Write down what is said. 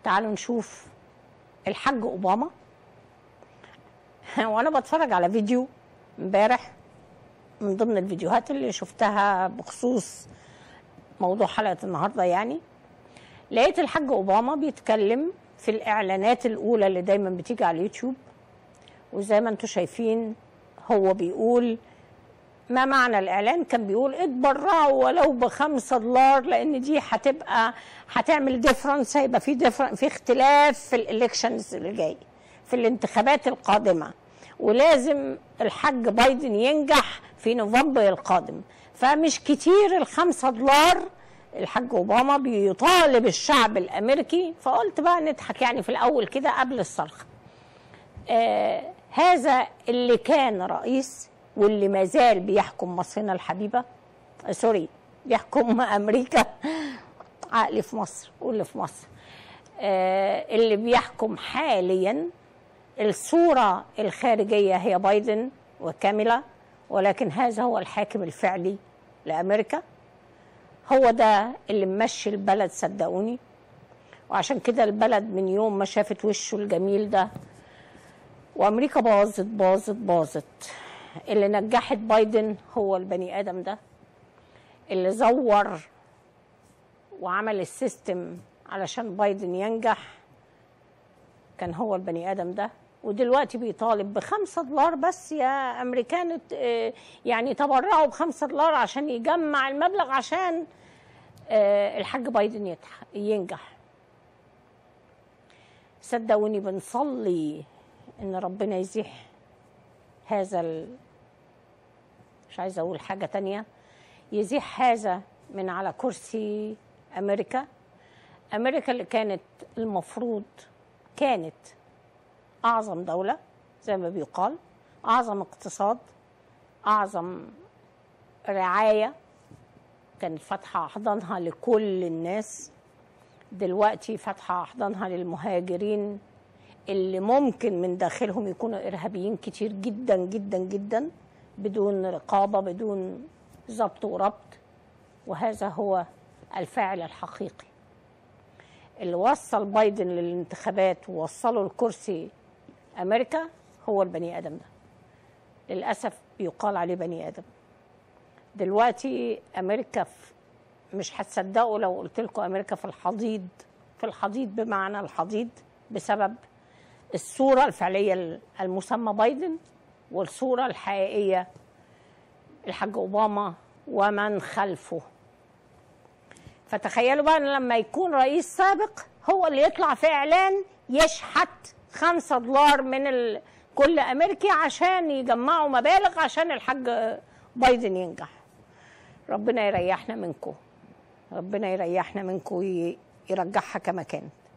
تعالوا نشوف الحاج اوباما وانا بتفرج على فيديو امبارح من ضمن الفيديوهات اللي شفتها بخصوص موضوع حلقه النهارده يعني لقيت الحاج اوباما بيتكلم في الاعلانات الاولى اللي دايما بتيجي على اليوتيوب وزي ما انتم شايفين هو بيقول ما معنى الاعلان كان بيقول اتبرعوا ولو بخمسة دولار لان دي هتبقى هتعمل ديفرنس هيبقى في ديفرنس في اختلاف في الالكشنز اللي جاي في الانتخابات القادمه ولازم الحاج بايدن ينجح في نوفمبر القادم فمش كتير الخمسة دولار الحاج اوباما بيطالب الشعب الامريكي فقلت بقى نضحك يعني في الاول كده قبل الصرخه آه هذا اللي كان رئيس واللي ما زال بيحكم مصرنا الحبيبه آه سوري بيحكم امريكا عقلي في مصر واللي في مصر آه اللي بيحكم حاليا الصوره الخارجيه هي بايدن وكاميلا ولكن هذا هو الحاكم الفعلي لامريكا هو ده اللي ممشي البلد صدقوني وعشان كده البلد من يوم ما شافت وشه الجميل ده وامريكا باظت باظت باظت اللي نجحت بايدن هو البني ادم ده اللي زور وعمل السيستم علشان بايدن ينجح كان هو البني ادم ده ودلوقتي بيطالب بخمسة دولار بس يا أمريكان يعني تبرعوا بخمسة دولار عشان يجمع المبلغ عشان الحاج بايدن ينجح صدقوني بنصلي ان ربنا يزيح هذا ال... مش عايزه اقول حاجه تانية يزيح هذا من على كرسي امريكا امريكا اللي كانت المفروض كانت اعظم دوله زي ما بيقال اعظم اقتصاد اعظم رعايه كانت فاتحه احضانها لكل الناس دلوقتي فاتحه احضانها للمهاجرين اللي ممكن من داخلهم يكونوا ارهابيين كتير جدا جدا جدا بدون رقابه بدون ضبط وربط وهذا هو الفاعل الحقيقي اللي وصل بايدن للانتخابات ووصله لكرسي امريكا هو البني ادم ده للاسف بيقال عليه بني ادم دلوقتي امريكا في مش هتصدقوا لو قلت لكم امريكا في الحضيض في الحضيض بمعنى الحضيض بسبب الصوره الفعليه المسمى بايدن والصوره الحقيقيه الحاج اوباما ومن خلفه فتخيلوا بقى لما يكون رئيس سابق هو اللي يطلع في اعلان يشحت خمسة دولار من ال... كل امريكي عشان يجمعوا مبالغ عشان الحاج بايدن ينجح ربنا يريحنا منكم ربنا يريحنا منكم ويرجعها كما كانت